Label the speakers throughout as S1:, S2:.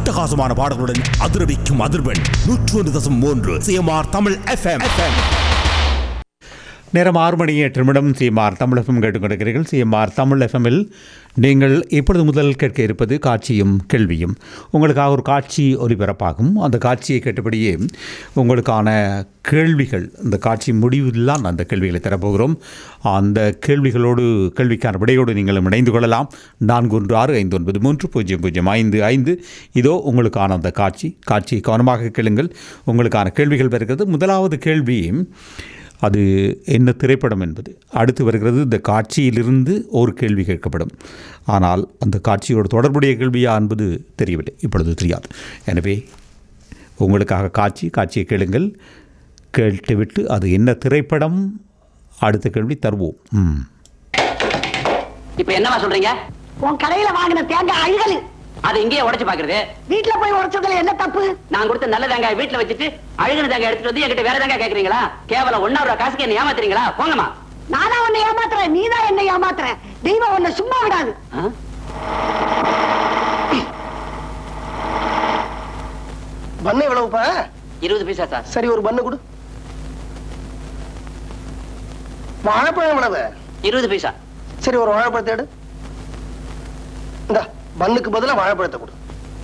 S1: அட்டகாசமான பாடல்களுடன் அதிரவிக்கும் அதிர்வெண் நூற்று ஒன்று தசம் மூன்று சிஎம்ஆர் தமிழ் எஃப்எம்
S2: நேரம் ஆறு மணி எட்டு நிமிடம் சிஎம்ஆர் தமிழ் எஃப்எம் கேட்டுக்கொண்டிருக்கிறீர்கள் சிஎம்ஆர் தமிழ் எஃப்எம்மில் நீங்கள் இப்பொழுது முதல் கேட்க இருப்பது காட்சியும் கேள்வியும் உங்களுக்காக ஒரு காட்சி ஒலிபரப்பாகும் அந்த காட்சியை கேட்டபடியே உங்களுக்கான கேள்விகள் இந்த காட்சி முடிவில்லாம் அந்த கேள்விகளை தரப்போகிறோம் அந்த கேள்விகளோடு கேள்விக்கான விடையோடு நீங்களும் இணைந்து கொள்ளலாம் நான்கு ஒன்று ஆறு ஐந்து ஒன்பது மூன்று பூஜ்ஜியம் பூஜ்ஜியம் ஐந்து ஐந்து இதோ உங்களுக்கான அந்த காட்சி காட்சியை கவனமாக கேளுங்கள் உங்களுக்கான கேள்விகள் வருகிறது முதலாவது கேள்வி அது என்ன திரைப்படம் என்பது அடுத்து வருகிறது இந்த காட்சியிலிருந்து ஒரு கேள்வி கேட்கப்படும் ஆனால் அந்த காட்சியோடு தொடர்புடைய கேள்வியா என்பது தெரியவில்லை இப்பொழுது தெரியாது எனவே உங்களுக்காக காட்சி காட்சியை கேளுங்கள் கேட்டுவிட்டு அது என்ன திரைப்படம் அடுத்த கேள்வி தருவோம் ம்
S3: இப்ப என்னவா சொல்றீங்க
S4: உன் கடையில வாங்கின தேங்காய் அழுகலு
S3: அது இங்கேயே உடைச்சு பாக்குறது
S4: வீட்டுல போய் உடைச்சதுல என்ன தப்பு
S3: நான் கொடுத்த நல்ல தேங்காய் வீட்டுல வச்சுட்டு அழுகுன தேங்காய் எடுத்துட்டு வந்து என்கிட்ட வேற தேங்காய் கேக்குறீங்களா கேவலம் ஒன்னா ரூபா காசுக்கு என்ன ஏமாத்துறீங்களா போங்கம்மா
S4: நானா உன்னை ஏமாத்துறேன் நீதான் என்னை ஏமாத்துற தெய்வம் உன்னை சும்மா விடாது
S3: ஆ?
S5: பண்ணு எவ்வளவுப்பா
S3: இருபது பைசா சார்
S5: சரி ஒரு பண்ணு கொடு வாழைப்பழம் எவ்வளவு
S3: இருபது பைசா
S5: சரி ஒரு வாழைப்பழத்தை எடு இந்த பண்ணுக்கு பதிலா வாழைப்பழத்தை கொடு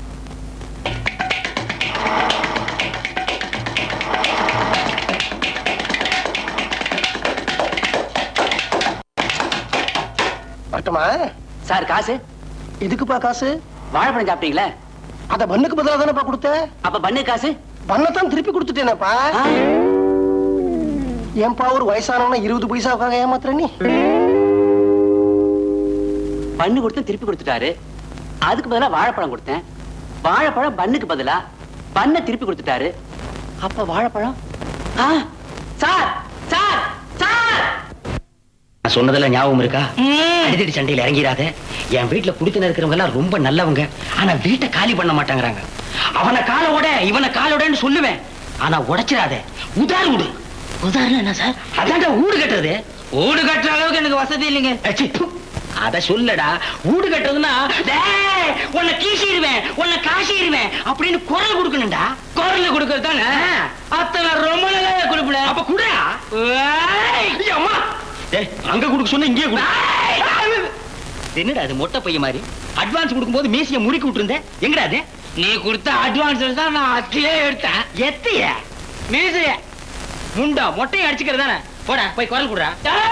S5: வரட்டுமா
S3: சார் காசு
S5: எதுக்குப்பா காசு
S3: வாழைப்பழம் சாப்பிட்டீங்களே
S5: அத பண்ணுக்கு பதிலா தானேப்பா கொடுத்த
S3: அப்ப பண்ணு காசு
S5: பண்ணத்தான் திருப்பி கொடுத்துட்டேனப்பா
S3: ஆ?
S5: ஏன்பா ஒரு வயசானவன இருபது பைசாவுக்காக ஏமாத்துற நீ
S3: பண்ணு கொடுத்து திருப்பி கொடுத்துட்டாரு அதுக்கு பதிலா வாழைப்பழம் கொடுத்தேன் வாழைப்பழம் பண்ணுக்கு பதிலா பண்ண திருப்பி கொடுத்துட்டாரு அப்ப வாழைப்பழம் ஆ, சார் சார் சார்
S6: நான் சொன்னதெல்லாம் ஞாபகம் இருக்கா அடிதடி சண்டையில இறங்கிடாத என் வீட்டுல குடித்தன இருக்கிறவங்க எல்லாம் ரொம்ப நல்லவங்க ஆனா வீட்டை காலி பண்ண மாட்டாங்கறாங்க அவனை கால உட இவனை கால உடன்னு சொல்லுவேன் ஆனா உடைச்சிடாத உதார் விடு உதாரணம் என்ன சார் அதான்டா ஊடு கட்டுறது
S7: ஊடு கட்டுற அளவுக்கு எனக்கு வசதி இல்லைங்க
S6: அச்சி, ப்பு. அத சொல்லடா ஊடு கட்டுறதுன்னா டேய், உன்னை கீசிடுவேன் உன்னை காசிடுவேன் அப்படின்னு குரல் கொடுக்கணும்டா
S7: குரல் கொடுக்கறது தானே அத்தனை ரொம்ப நல்லா கொடுப்பல
S6: அப்ப குடா ஐயா, அம்மா டேய், அங்க கொடுக்க சொன்னா இங்கேயே குடு என்னடா அது மொட்டை பைய மாதிரி அட்வான்ஸ் கொடுக்கும்போது மீசிய முறுக்கி விட்டுருந்தேன் எங்கடா அது
S7: நீ கொடுத்த அட்வான்ஸ் தான் நான் அத்தியே எடுத்தேன்
S6: எத்தைய
S7: மீசைய
S6: முண்டா மொட்டையை அடிச்சுக்கிறது தானே போடா போய் குரல் குடுறா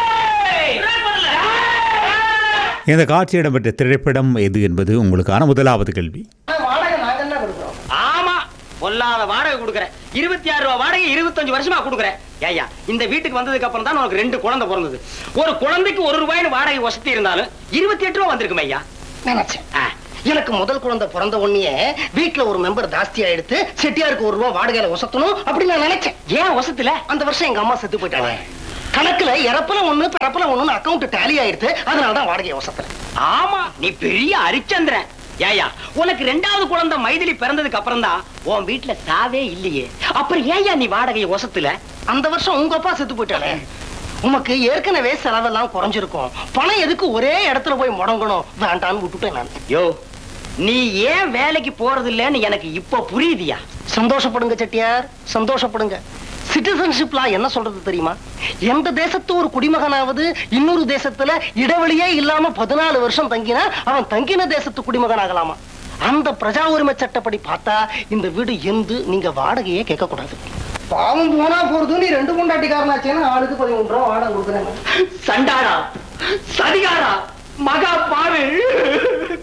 S2: இந்த காட்சி இடம்பெற்ற திரைப்படம் எது என்பது உங்களுக்கான முதலாவது கேள்வி
S5: வாடகை நாங்க என்ன கொடுக்குறோம்
S6: ஆமா பொல்லாத வாடகை கொடுக்குறேன் இருபத்தி ஆறு ரூபா வாடகை இருபத்தஞ்சு வருஷமா கொடுக்குறேன் ஏய்யா இந்த வீட்டுக்கு வந்ததுக்கு அப்புறம் தான் உனக்கு ரெண்டு குழந்தை பிறந்தது ஒரு குழந்தைக்கு ஒரு ரூபாய்னு வாடகை வசதி இருந்தாலும் இருபத்தி எட்டு ரூபா வந்திருக்குமே ஐயா
S5: நினைச்சேன்
S6: ஆ,
S5: எனக்கு முதல் குழந்தை பிறந்த உடனே வீட்டுல ஒரு மெம்பர் ஜாஸ்தியா எடுத்து செட்டியாருக்கு ஒரு ரூபா வாடகையில ஒசத்தணும் அப்படின்னு நான் நினைச்சேன்
S6: ஏன் வசத்துல
S5: அந்த வருஷம் எங்க அம்மா செத்து போயிட்டாங்க கணக்குல இறப்புல ஒண்ணு பிறப்புல ஒண்ணுன்னு அக்கவுண்ட் டேலி ஆயிடுத்து அதனால தான் வாடகையை ஒசத்தல
S6: ஆமா நீ பெரிய அரிச்சந்திரன் ஏயா உனக்கு ரெண்டாவது குழந்தை மைதிலி பிறந்ததுக்கு அப்புறம் தான் உன் வீட்டுல சாவே இல்லையே அப்புறம் ஏயா நீ வாடகையை ஒசத்துல
S5: அந்த வருஷம் உங்க அப்பா செத்து போயிட்டாலே உமக்கு ஏற்கனவே செலவெல்லாம் குறைஞ்சிருக்கும் பணம் எதுக்கு ஒரே இடத்துல போய் முடங்கணும் வேண்டான்னு விட்டுட்டேன் நான்
S6: யோ நீ ஏன் வேலைக்கு போறது இல்லைன்னு எனக்கு இப்ப புரியுதியா
S5: சந்தோஷப்படுங்க செட்டியார் சந்தோஷப்படுங்க சிட்டிசன்ஷிப் லா என்ன சொல்றது தெரியுமா எந்த தேசத்து ஒரு குடிமகனாவது இன்னொரு தேசத்துல இடைவெளியே இல்லாம பதினாலு வருஷம் தங்கினா அவன் தங்கின தேசத்து குடிமகன் ஆகலாமா அந்த பிரஜா உரிமை சட்டப்படி பார்த்தா இந்த வீடு எந்து நீங்க வாடகையே கேட்க கூடாது பாவம் போனா போறது நீ ரெண்டு கொண்டாட்டிக்காரனாச்சேன்னு ஆளுக்கு பதிமூன்று ரூபா வாடகை கொடுக்குறேன்
S6: சண்டாடா சதிகாரா மகா பாரு